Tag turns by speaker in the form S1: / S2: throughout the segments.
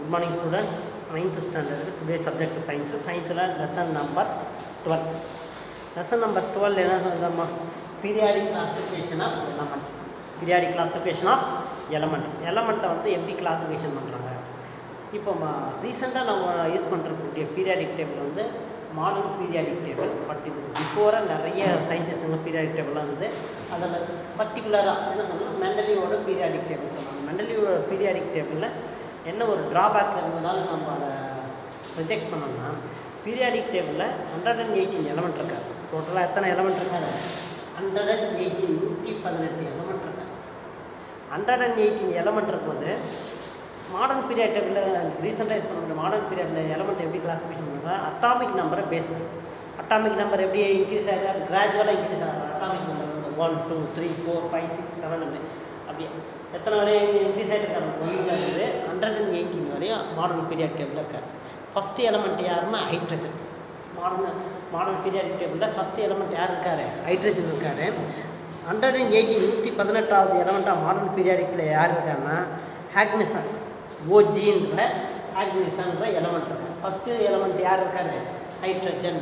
S1: good morning student ninth standard today subject science சயின்ஸில் lesson number twelve lesson number twelve என்ன சொல்லுதம்மா periodic classification of element periodic classification of element எலமெண்ட்டை வந்து எப்படி classification பண்ணுறாங்க இப்போ ரீசெண்டாக நம்ம யூஸ் பண்ணுறக்கூடிய பீரியாடிக் டேபிள் வந்து மாடர்ன் பீரியாடிக் டேபிள் பட் இது பிஃபோராக நிறைய சயின்டிஸ்ட்டுங்க பீரியாடிக் டேபிள்லாம் வந்து அதில் பர்டிகுலராக என்ன சொல்லணும் மெண்டலியோட பீரியாடிக் டேபிள் சொல்லுவாங்க மெண்டலியோட பீரியாடிக் டேபிளில் என்ன ஒரு ட்ராபேக் இருந்ததால நம்ம அதை ரிஜெக்ட் பண்ணோம்னா பீரியாடிக் டேபிளில் ஹண்ட்ரட் அண்ட் எயிட்டீன் எலமெண்ட் இருக்காது டோட்டலாக எத்தனை எலமெண்ட் இருக்காது ஹண்ட்ரட் அண்ட் எயிட்டீன் நூற்றி பதினெட்டு எலமெண்ட் இருக்காது ஹண்ட்ரட் அண்ட் எயிட்டீன் எலமெண்ட் இருக்கும்போது மாடர்ன் பீரியட் டேபிளில் ரீசெண்டாக யூஸ் பண்ண மாடர்ன் பீரியடில் எலமெண்ட் எப்படி கிளாஸிஃபிகேஷன் பண்ணுறா அட்டாமிக் நம்பரை பேஸ் பண்ணி அட்டாமிக் நம்பர் எப்படி இன்க்ரீஸ் ஆகுது கிராஜுவலாக இன்க்ரீஸ் ஆகுது அட்டாமிக் நம்பர் வந்து one two three four five six seven அப்படி அப்படியே எத்தனை வரையும் இன்க்ரீஸ் ஆகிட்டு இருக்காங்க ஒன்றுலேருந்து ஹண்ட்ரட் அண்ட் எயிட்டீன் வரையும் மாடர்ன் பீரியட் டேபிளில் இருக்காரு ஃபஸ்ட்டு எலமெண்ட் யாருன்னா ஹைட்ரஜன் மாடர்ன் மாடர்ன் பீரியாடிக் டேபிளில் ஃபஸ்ட்டு எலமெண்ட் யார் இருக்காரு ஹைட்ரஜன் இருக்காரு ஹண்ட்ரட் அண்ட் எயிட்டி நூற்றி பதினெட்டாவது எலமெண்ட்டாக மாடர்ன் பீரியாடிக்கில் யார் இருக்காருன்னா ஹாக்னிசன் ஓஜின்ற ஹாக்னிசன்ற எலமெண்ட் இருக்கு ஃபஸ்ட்டு எலமெண்ட் யார் இருக்காரு ஹைட்ரஜன்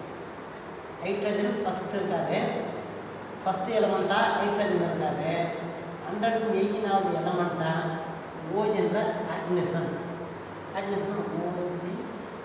S1: ஹைட்ரஜன் ஃபஸ்ட்டு இருக்காரு ஃபஸ்ட்டு எலமெண்ட்டாக ஹைட்ரஜன் இருக்காரு ஹண்ட்ரட் அண்ட் எயிட்டீனாவது எலமெண்ட்டாக ஓஜின்ற oganesson oganesson O G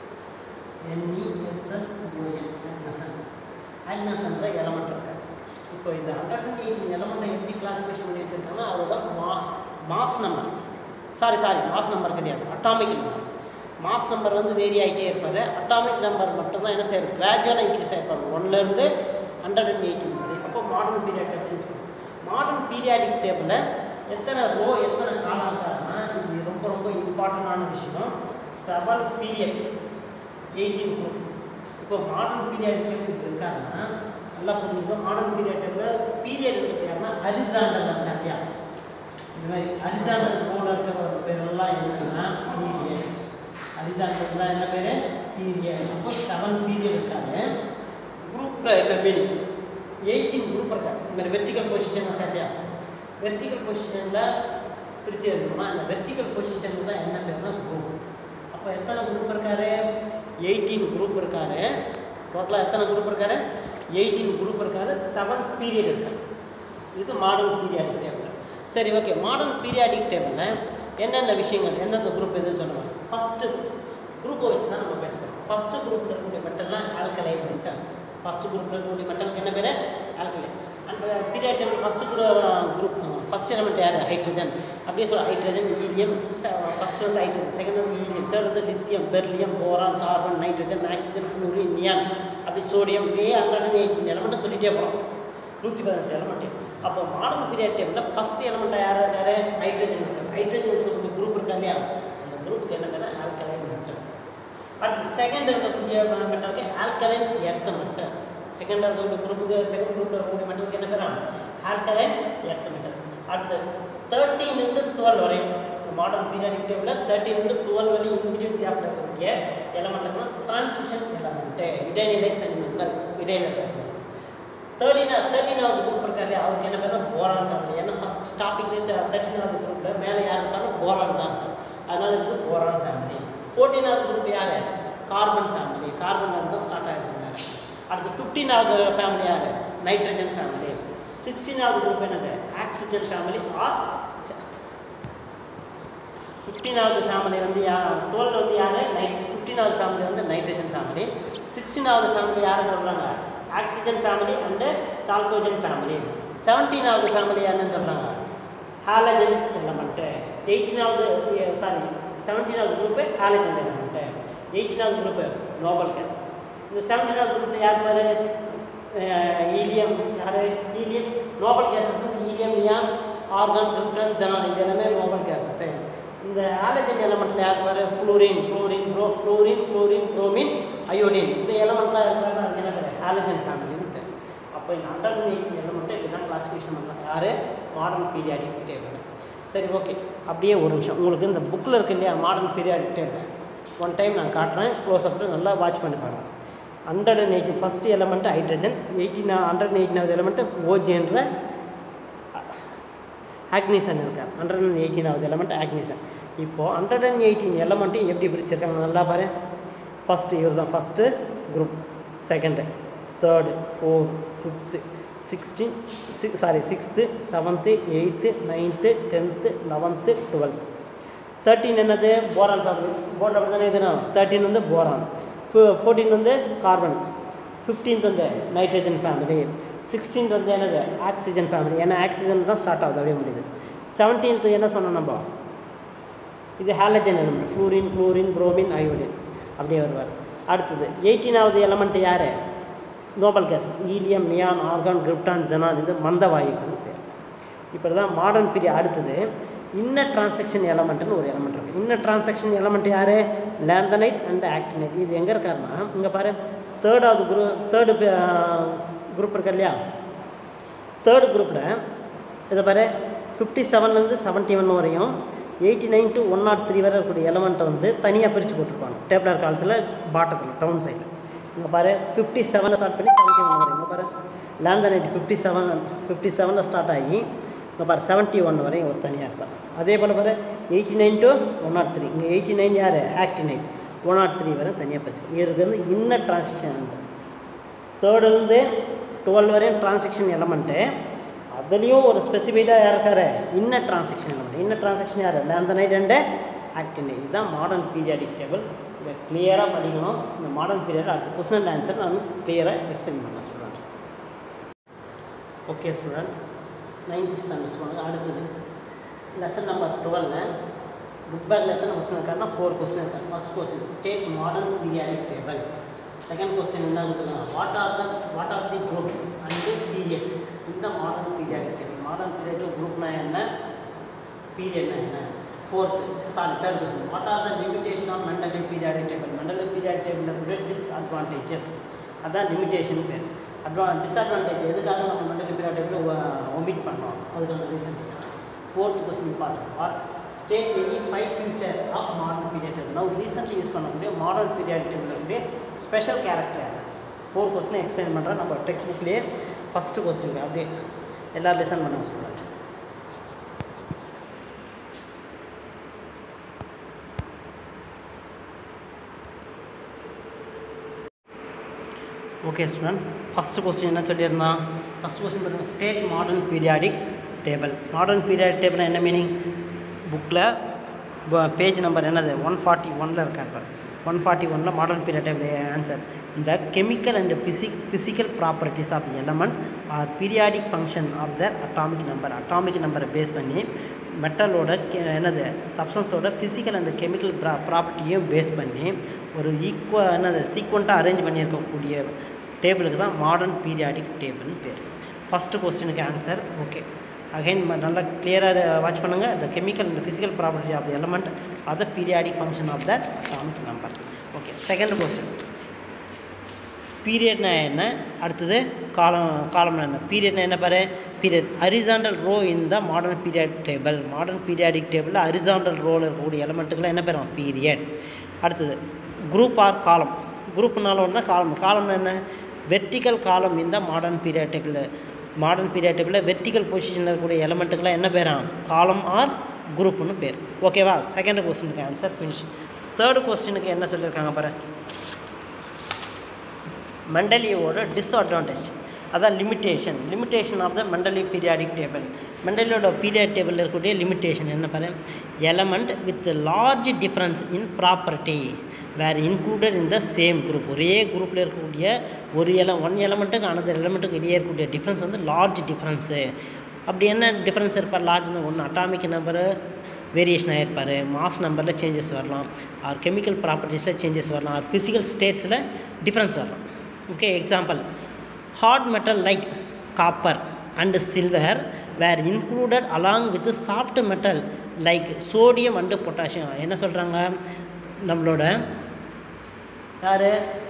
S1: N E S S O N oganesson ஹாக்னசன்ற எலமெண்ட் இருக்கு இப்போ இந்த ஹண்ட்ரட் அண்ட் எயிட்டீன் எலமெண்ட்டை எப்படி கிளாஸிஃபிகேஷன் பண்ணி வச்சுருக்காங்கன்னா அதோட மா mass number sorry sorry mass number கிடையாது அட்டாமிக் நம்பர் மாஸ் நம்பர் வந்து வேரி ஆகிட்டே இருப்பார் அட்டாமிக் நம்பர் மட்டும்தான் என்ன செய்யும் கிராஜுவலாக இன்க்ரீஸ் ஆகிருப்பாங்க ஒன்லேருந்து ஹண்ட்ரட் அண்ட் எயிட்டீன் வரை அப்போ மாடர்ன் பீரியாட் டேபிள் யூஸ் பண்ணுவோம் மாடர்ன் பீரியாடிக் டேபிளில் எத்தனை ரோ எத்தனை காலம் இருக்காருன்னா இது ரொம்ப ரொம்ப இம்பார்ட்டண்டான விஷயம் செவன் பீரியட் எயிட்டீன் குரூப் இப்போ மாடர்ன் பீரியட் டேபிள் இருக்காங்கன்னா நல்லா புரிஞ்சுக்கோ மாடர்ன் பீரியட் டேபிள் பீரியட் இருக்கிறது யாருன்னா அரிசாண்டல் இருக்காங்க இந்த மாதிரி அரிசாண்டல் போல இருக்கிற பேரெல்லாம் என்னன்னா பீரியட் அரிசாண்டல் என்ன பேர் பீரியட் அப்போ செவன் பீரியட் இருக்காங்க குரூப்பில் என்ன மீனிங் எயிட்டீன் குரூப் இருக்காங்க இந்த மாதிரி வெர்டிக்கல் பொசிஷன் இருக்காங்க வெர்டிக்கல் பொசிஷனில் பிரித்து இருக்கணுமா அந்த வெர்டிக்கல் பொசிஷன் தான் என்ன பேர்னா குரூப் அப்போ எத்தனை குரூப் இருக்காரு எயிட்டீன் குரூப் இருக்காரு டோட்டலாக எத்தனை குரூப் இருக்காரு எயிட்டீன் குரூப் இருக்காரு செவன் பீரியட் இருக்காரு இது மாடர்ன் பீரியாடிக் டேபிள் சரி ஓகே மாடர்ன் பீரியாடிக் டேபிளில் என்னென்ன விஷயங்கள் எந்தெந்த குரூப் எதுன்னு சொல்லுவாங்க ஃபஸ்ட்டு குரூப்பை வச்சு தான் நம்ம பேசுகிறோம் ஃபஸ்ட்டு குரூப்பில் இருக்கக்கூடிய மெட்டல்லாம் ஆல்கலை மெட்டல் ஃபஸ்ட்டு குரூப்பில் இருக்கக்கூடிய மெட்டலுக்கு என்ன பேர் ஆல்கலை அந்த period table first group first element யார் ஹைட்ரஜன் அப்படியே சொல்ல ஹைட்ரஜன் ஈலியம் ஃபஸ்ட்டு வந்து ஹைட்ரஜன் செகண்ட் வந்து ஈலியம் தேர்ட் வந்து lithium beryllium boron carbon nitrogen oxygen fluorine neon அப்படி சோடியம் இப்படியே ஹண்ட்ரட் எயிட்டீன் எலமெண்ட்டை சொல்லிட்டே போகிறோம் நூற்றி பதினெட்டு எலமெண்ட் அப்போ மாடர்ன் பீரியட் டேபிளில் ஃபஸ்ட் எலமெண்ட்டாக யார் இருக்காரு ஹைட்ரஜன் இருக்காரு ஹைட்ரஜன் இருக்கக்கூடிய குரூப் இருக்கா இல்லையா அந்த குரூப்புக்கு என்ன பேர் ஆல்கலைன் மெட்டல் அடுத்து செகண்ட் இருக்கக்கூடிய மெட்டலுக்கு ஆல்கலைன் எர்த்த மெட்டல் செகண்ட் இருக்கக்கூடிய குரூப்புக்கு செகண்ட் குரூப்பில் இருக்கக்கூடிய மெட்டலுக்கு என்ன பேரா ஆல்கலைன் எர்த்த மெட்டல் அடுத்து தேர்ட்டீன்லேருந்து டுவெல் வரையும் மாடர்ன் பீரியாடிக் டேபிளில் தேர்ட்டீன்லேருந்து டுவெல் வரை இம்மிடியட் கேப்பில் இருக்கக்கூடிய எலமெண்ட்டுனா டிரான்சிஷன் எலமெண்ட்டு இடைநிலை தனிமங்கள் இடைநிலை தேர்ட்டினா தேர்ட்டினாவது குரூப் இருக்காரு அவருக்கு என்ன பேர் போரான் ஃபேமிலி ஏன்னா ஃபஸ்ட் டாபிக்லேயே தேர்ட்டினாவது குரூப்பில் மேலே யார் இருந்தாலும் போரான் தான் அதனால் இது போரான் ஃபேமிலி ஃபோர்டீனாவது குரூப் யார் கார்பன் ஃபேமிலி கார்பன் தான் ஸ்டார்ட் ஆகிருக்காங்க அடுத்து ஃபிஃப்டீனாவது ஃபேமிலி யார் நைட்ரஜன் ஃபேமிலி சிக்ஸ்டீனாவது குரூப் என்னது ஆக்சிஜன் ஃபேமிலி ஆர் ஃபிஃப்டீனாவது ஃபேமிலி வந்து யார் டுவெல் வந்து யார் நைட் ஃபிஃப்டீனாவது ஃபேமிலி வந்து நைட்ரஜன் ஃபேமிலி சிக்ஸ்டீனாவது ஃபேமிலி யாரை சொல்கிறாங்க oxygen family and chalcogen family செவன்டீனாவது ஃபேமிலி யாருன்னு சொல்கிறாங்க ஹாலஜன் எலமெண்ட்டு எயிட்டீனாவது சாரி செவன்டீனாவது குரூப்பு ஹாலஜன் எலமெண்ட்டு எயிட்டீனாவது குரூப்பு நோபல் கேன்சஸ் இந்த செவன்டீனாவது குரூப்பில் யார் பாரு ஈலியம் யார் ஈலியம் நோபல் கேசஸ் வந்து helium neon argon krypton xenon இது எல்லாமே நோபல் கேசஸ்ஸு இந்த ஆலஜன் எலமெண்ட்டில் யார் பாரு ஃப்ளூரின் குளோரின் ப்ரோ ஃப்ளூரின் ஃப்ளூரின் ப்ரோமின் அயோடின் இந்த எலமெண்ட்லாம் இருக்கிறது அதுக்கு என்ன பேர் ஆலஜன் ஃபேமிலின்ட்டு அப்போ இந்த ஹண்ட்ரட் அண்ட் எயிட்டீன் எலமெண்ட்டை இப்படி தான் கிளாஸிஃபிகேஷன் பண்ணலாம் யார் மாடர்ன் பீரியாடிக் டேபிள் சரி ஓகே அப்படியே ஒரு நிமிஷம் உங்களுக்கு இந்த புக்கில் இருக்கு இல்லையா modern periodic table one time நான் காட்டுறேன் க்ளோஸ் அப்பில் நல்லா வாட்ச் பண்ணி பாருங்கள் hundred and eighty first element hydrogen eighteen hundred and எயிட்டினாவது எலமெண்ட்டு ஓஜின்ற ஆக்னிசன் இருக்கார் ஹண்ட்ரட் அண்ட் எயிட்டீனாவது எலமெண்ட் ஆக்னிசன் இப்போது ஹண்ட்ரட் அண்ட் எயிட்டீன் எலமெண்ட்டையும் எப்படி பிரிச்சிருக்காங்க நல்லா பாரு ஃபஸ்ட்டு இவர் தான் first group second third four fifth sixteen six sorry sixth seventh eighth ninth tenth eleventh twelfth thirteen என்னது போரான் ஃபேமிலி போர்ட் அப்படி தானே இதுனா தேர்ட்டீன் வந்து போரான் ஃபோர்டீன் வந்து கார்பன் ஃபிஃப்டீன்த் வந்து நைட்ரஜன் ஃபேமிலி சிக்ஸ்டீன்த் வந்து என்னது ஆக்சிஜன் ஃபேமிலி ஏன்னா ஆக்சிஜன் தான் ஸ்டார்ட் ஆகுது அப்படியே முடியுது செவன்டீன்த் என்ன சொன்னோம் நம்ம இது halogen element fluorine chlorine bromine iodine அப்படியே வருவார் அடுத்தது எயிட்டீனாவது எலமெண்ட் யார் noble gases helium neon argon krypton xenon இது மந்த வாயுக்கள் பேர் இப்போ தான் மாடர்ன் பீரியட் அடுத்தது இன்னர் டிரான்சாக்ஷன் எலமெண்ட்னு ஒரு எலமெண்ட் இருக்குது இன்னர் டிரான்சாக்ஷன் எலமெண்ட் யார் லேந்தனைட் அண்ட் ஆக்டினைட் இது எங்கே இருக்காருன்னா இங்கே பாரு தேர்டாவது குரூ தேர்டு குரூப் இருக்கா இல்லையா தேர்டு குரூப்பில் இதை பாரு ஃபிஃப்டி செவன்லேருந்து செவன்ட்டி ஒன் வரையும் eighty nine to one nought three வரை இருக்கக்கூடிய எலமெண்ட்டை வந்து தனியாக பிரித்து போட்டிருப்பாங்க டேப்லர் காலத்தில் பாட்டத்தில் டவுன் சைடு இங்கே பாரு ஃபிஃப்டி செவனில் ஸ்டார்ட் பண்ணி செவன்ட்டி ஒன் வரையும் இங்கே பாரு லேந்தனைட் ஃபிஃப்டி செவன் ஃபிஃப்டி செவனில் ஸ்டார்ட் ஆகி இங்கே பாரு செவன்ட்டி ஒன் வரையும் ஒரு தனியாக இருப்பார் அதே போல் பாரு eighty nine to one nought three இங்கே எயிட்டி நைன் யார் ஆக்டினைட் ஒன் நாட் த்ரீ வரை தனியாக பிரிச்சு இதுக்கு வந்து இன்னர் டிரான்சாக்ஷன் தேர்டுலேருந்து டுவெல் வரையும் டிரான்சாக்ஷன் எலமெண்ட்டு அதுலேயும் ஒரு ஸ்பெசிஃபைடாக யார் இருக்காரு inner transaction element inner transaction யார் லேந்தனைட் அண்டு ஆக்டினைட் இதுதான் மாடர்ன் பீரியாடிக் டேபிள் இதை கிளியராக படிக்கணும் இந்த மாடர்ன் பீரியட் அடுத்த கொஸ்டின் அண்ட் ஆன்சர் நான் கிளியராக எக்ஸ்பிளைன் பண்ணேன் student okay student ninth standard student அடுத்தது லெசன் நம்பர் டுவெலில் புக் பேக்கில் எத்தனை கொஸ்டின் இருக்காருன்னா ஃபோர் கொஸ்டின் இருக்காரு first question state modern periodic table second question என்ன what are the what are the groups and period இந்த மாடர்ன் பீரியாடிக் டேபிள் மாடர்ன் பீரியடில் குரூப்னா என்ன பீரியட்னா என்ன fourth sorry third question what are the limitation of Mendeleev periodic table Mendeleev periodic டேபிளில் இருக்கக்கூடிய disadvantages அதான் லிமிடேஷன் பேர் அட்வா டிஸ்அட்வான்டேஜ் எதுக்காக நம்ம மெண்டலி பீரியாடிக் டேபிள் ஒமிட் பண்ணோம் அதுக்கான ரீசன் ஃபோர்த் கொஸ்டின் பார்த்து what state any five future of modern period table now recently use பண்ணக்கூடிய மாடர்ன் பீரியாடிக் டேபிள் இருக்கக்கூடிய special character four question explain பண்ணுறேன் நம்ம டெக்ஸ்ட் புக்லேயே ஃபஸ்ட்டு கொஸ்டின் அப்படியே எல்லோரும் லிசன் பண்ணுங்க student okay student first question என்ன சொல்லியிருந்தான் ஃபஸ்ட் கொஸ்டின் பார்த்தீங்கன்னா state modern periodic table modern periodic table என்ன மீனிங் புக்கில் பேஜ் நம்பர் என்னது ஒன் ஃபார்ட்டி ஒனில் இருக்காங்க ஒன் ஃபார்ட்டி ஒனில் மாடர்ன் பீரியட் டேபிள் ஆன்சர் இந்த chemical and physic physical properties of element are periodic function of the atomic number atomic நம்பரை base பண்ணி மெட்டலோட கெ என்னது சப்ஸ்டன்ஸோட ஃபிசிக்கல் அண்ட் கெமிக்கல் ப்ரா ப்ராப்பர்ட்டியும் பேஸ் பண்ணி ஒரு ஈக்குவ என்னது சீக்வெண்ட்டாக அரேஞ்ச் பண்ணியிருக்கக்கூடிய டேபிளுக்கு தான் மாடர்ன் பீரியாடிக் டேபிள்னு பேர் ஃபஸ்ட்டு கொஸ்டினுக்கு ஆன்சர் ஓகே அகைன் நல்லா கிளியராக வாட்ச் பண்ணுங்கள் the chemical and physical property of the element are the periodic function of the atomic number okay second question பீரியட்னா என்ன அடுத்தது காலம் காலம்னா என்ன பீரியட்னா என்ன பாரு period horizontal row in the modern period table modern periodic டேபிளில் அரிசாண்டல் ரோவில் இருக்கக்கூடிய எலமெண்ட்டுக்கெல்லாம் என்ன பேரும் பீரியட் அடுத்தது குரூப் ஆர் காலம் குரூப்னால ஒன்று தான் காலம் காலம்னா என்ன வெர்டிக்கல் காலம் இந்த modern period table modern period டேபிளில் வெர்டிக்கல் பொசிஷனில் இருக்கக்கூடிய எலமெண்ட்டுக்கெல்லாம் என்ன பேரா காலம் ஆர் குரூப்னு பேர் ஓகேவா செகண்ட் கொஸ்டினுக்கு ஆன்சர் ஃபினிஷ் தேர்டு கொஸ்டினுக்கு என்ன சொல்லியிருக்காங்க பாரு மெண்டலியோட டிஸ்அட்வான்டேஜ் அதான் limitation limitation of the Mendeleev periodic table மெண்டலியோட பீரியட் டேபிளில் இருக்கக்கூடிய லிமிட்டேஷன் என்ன பாரு element with large difference in property were included in the same group ஒரே குரூப்பில் இருக்கக்கூடிய ஒரு எல ஒன் எலமெண்ட்டுக்கு அனதர் எலமெண்ட்டுக்கு இடையே இருக்கக்கூடிய டிஃப்ரென்ஸ் வந்து லார்ஜ் டிஃப்ரென்ஸு அப்படி என்ன டிஃப்ரென்ஸ் இருப்பார் லார்ஜ்னு ஒன்று அட்டாமிக் நம்பரு வேரியேஷன் ஆகிருப்பார் மாஸ் நம்பரில் சேஞ்சஸ் வரலாம் ஆர் கெமிக்கல் ப்ராப்பர்ட்டிஸில் சேஞ்சஸ் வரலாம் ஆர் ஃபிசிக்கல் ஸ்டேட்ஸில் டிஃப்ரென்ஸ் வரலாம் okay example hard metal like copper and silver were included along with soft metal like sodium and potassium என்ன சொல்கிறாங்க நம்மளோட யார்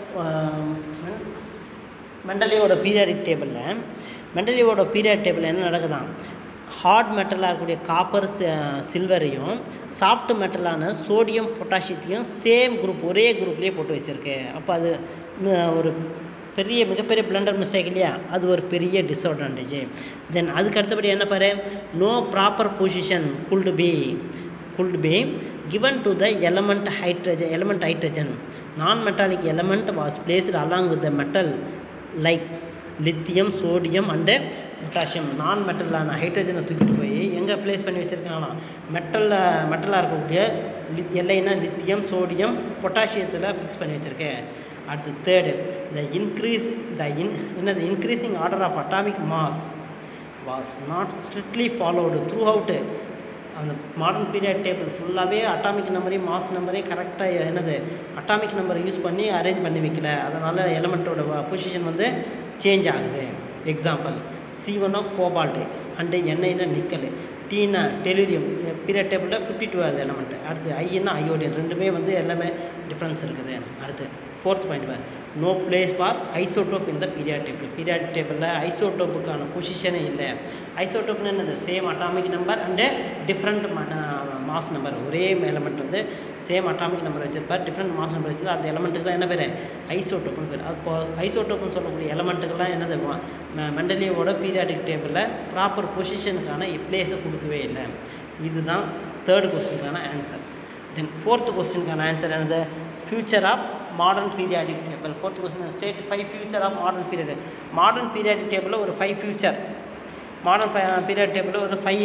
S1: மெண்டலியோட பீரியாடிக் டேபிளில் மெண்டலியோட பீரியாட் டேபிள் என்ன நடக்குதான் ஹார்ட் மெட்டலாக இருக்கக்கூடிய காப்பர் சில்வரையும் சாஃப்ட் மெட்டலான சோடியம் பொட்டாசியத்தையும் சேம் குரூப் ஒரே குரூப்லேயே போட்டு வச்சுருக்கு அப்போ அது ஒரு பெரிய மிகப்பெரிய பிளண்டர் மிஸ்டேக் இல்லையா அது ஒரு பெரிய டிஸ்அட்வான்டேஜ் தென் அதுக்கு அடுத்தபடி என்ன பாரு no proper position could be could be given to the element hydrogen element hydrogen non-metallic element was placed along with the metal like lithium sodium and potassium non மெட்டலான ஹைட்ரஜனை தூக்கிட்டு போய் எங்கே ப்ளேஸ் பண்ணி வச்சுருக்காங்களாம் மெட்டலில் மெட்டலாக இருக்கக்கூடிய லி எல்லைனா லித்தியம் சோடியம் பொட்டாசியத்தில் ஃபிக்ஸ் பண்ணி வச்சுருக்கேன் அடுத்து third the increase the in என்னது increasing order of atomic mass was not strictly followed throughout அந்த மாடர்ன் பீரியட் டேபிள் ஃபுல்லாகவே அட்டாமிக் நம்பரையும் மாஸ் நம்பரையும் கரெக்டாக என்னது அட்டாமிக் நம்பரை யூஸ் பண்ணி அரேஞ்ச் பண்ணி வைக்கல அதனால் எலமெண்ட்டோட பொசிஷன் வந்து சேஞ்ச் ஆகுது எக்ஸாம்பிள் சி ஒன்னா கோபால்ட்டு அண்டு என்ஐனா நிக்கல் டீனா டெலிரியம் பீரியட் டேபிளில் ஃபிஃப்டி டூ அது எலமெண்ட் அடுத்து ஐன்னா அயோடின் ரெண்டுமே வந்து எல்லாமே டிஃப்ரென்ஸ் இருக்குது அடுத்து ஃபோர்த் பாயிண்ட் பார் நோ பிளேஸ் ஃபார் ஐசோடோப் இந்த பீரியாட் டேபிள் பீரியாட் டேபிளில் ஐசோடோப்புக்கான பொசிஷனே இல்லை ஐசோடோப்னு என்னது same atomic number and different mass number ஒரே எலமெண்ட் வந்து சேம் அட்டாமிக் நம்பர் வச்சிருப்பார் டிஃப்ரெண்ட் மாஸ் நம்பர் வச்சிருந்தா அந்த எலமெண்ட்டுக்கு தான் என்ன பேர் ஐசோடோப்னு பேர் அப்போ ஐசோடோப்னு சொல்லக்கூடிய எலமெண்ட்டுக்கெல்லாம் என்னது மெண்டலியோட பீரியாடிக் டேபிளில் ப்ராப்பர் பொசிஷனுக்கான பிளேஸை கொடுக்கவே இல்லை இதுதான் தேர்ட் கொஸ்டினுக்கான ஆன்சர் தென் ஃபோர்த் கொஸ்டினுக்கான ஆன்சர் என்னது future of modern periodic table fourth question state five future of modern period modern periodic டேபிளில் ஒரு ஃபைவ் ஃபியூச்சர் மாடர்ன் பீரியட் டேபிளில் ஒரு ஃபைவ்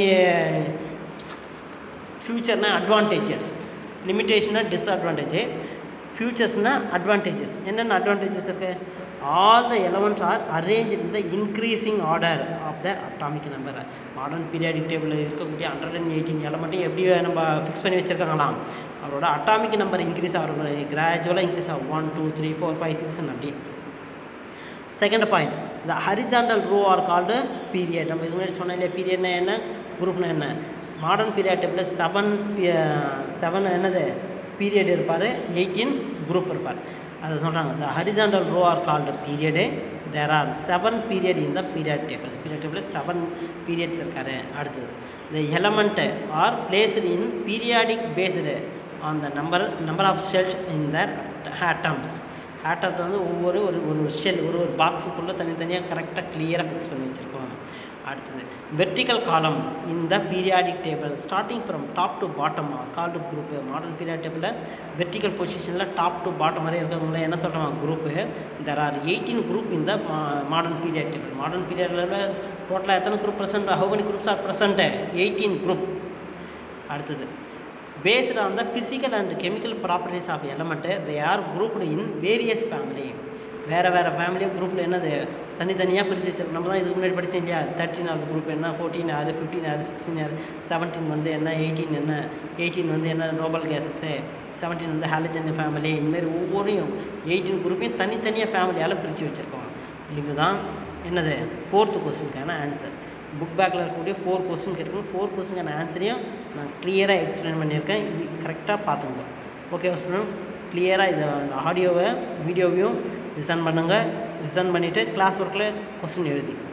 S1: ஃபியூச்சர்னா அட்வான்டேஜஸ் லிமிட்டேஷனாக டிஸ்அட்வான்டேஜ் ஃபியூச்சர்ஸ்னால் அட்வான்டேஜஸ் என்னென்ன அட்வான்டேஜஸ் இருக்குது all the elements are arrange in the increasing order of the atomic number modern periodic டேபிளில் இருக்கக்கூடிய ஹண்ட்ரட் அண்ட் எயிட்டீன் எலமெண்ட்டையும் எப்படி நம்ம ஃபிக்ஸ் பண்ணி வச்சுருக்காங்களாம் அவரோட அட்டாமிக் நம்பர் இன்க்ரீஸ் ஆகிற கிராஜுவலாக இன்க்ரீஸ் ஆகும் one two three four five six அப்படி second point the horizontal row are called period நம்ம இது முன்னாடி சொன்ன இல்லையா பீரியட்னா என்ன குரூப்னா என்ன மாடர்ன் பீரியட் டேபிளில் செவன் செவன் என்னது பீரியட் இருப்பார் எயிட்டீன் குரூப் இருப்பார் அதை சொல்கிறாங்க the horizontal row are called period there are seven period in the period table period டேபிளில் செவன் பீரியட்ஸ் இருக்காரு அடுத்தது the element are placed in periodic based on the number number of shells in the atoms ஆட்டத்தை வந்து ஒவ்வொரு ஒரு ஒரு shell ஒரு ஒரு பாக்ஸுக்குள்ளே தனித்தனியாக கரெக்டாக கிளியராக ஃபிக்ஸ் பண்ணி வச்சுருக்கோம் அடுத்தது வெர்டிக்கல் காலம் இந்த periodic table starting from top to bottom called group modern period டேபிளில் வெர்டிக்கல் பொசிஷனில் டாப் டு பாட்டம் வரை இருக்கவங்கள என்ன சொல்கிறாங்க group there are eighteen group இந்த மாடர்ன் பீரியாட் டேபிள் மாடர்ன் பீரியடில் டோட்டலாக எத்தனை group present how many groups are present eighteen group அடுத்தது based on the physical and chemical properties of element they are grouped in various family வேறு வேறு family குரூப்பில் என்னது தனித்தனியாக பிரித்து வச்சிருக்கோம் நம்ம தான் இதுக்கு முன்னாடி படித்தோம் இல்லையா தேர்ட்டின் ஆஃப் குரூப் என்ன ஃபோர்டீன் ஆறு ஃபிஃப்டீன் ஆறு சிக்ஸ்டீன் ஆறு செவன்டீன் வந்து என்ன எயிட்டீன் என்ன எயிட்டீன் வந்து என்ன நோபல் கேஸஸு செவன்டீன் வந்து ஹாலஜன் ஃபேமிலி இந்தமாரி ஒவ்வொரையும் எயிட்டீன் குரூப்பையும் தனித்தனியாக ஃபேமிலியால் பிரித்து வச்சுருக்கோம் இதுதான் என்னது ஃபோர்த்து கொஸ்டினுக்கான ஆன்சர் புக் பேக்கில் இருக்கக்கூடிய ஃபோர் கொஸ்டின் கேட்டிருக்கோம் ஃபோர் கொஸ்டினுக்கான ஆன்சரையும் நான் கிளியராக எக்ஸ்பிளைன் பண்ணியிருக்கேன் இது கரெக்டாக பார்த்துங்க ஓகே ஸ்டூடெண்ட் கிளியராக இதை அந்த ஆடியோவை வீடியோவையும் லிசன் பண்ணுங்கள் லிசன் பண்ணிவிட்டு கிளாஸ் ஒர்க்கில் கொஸ்டின் எழுதி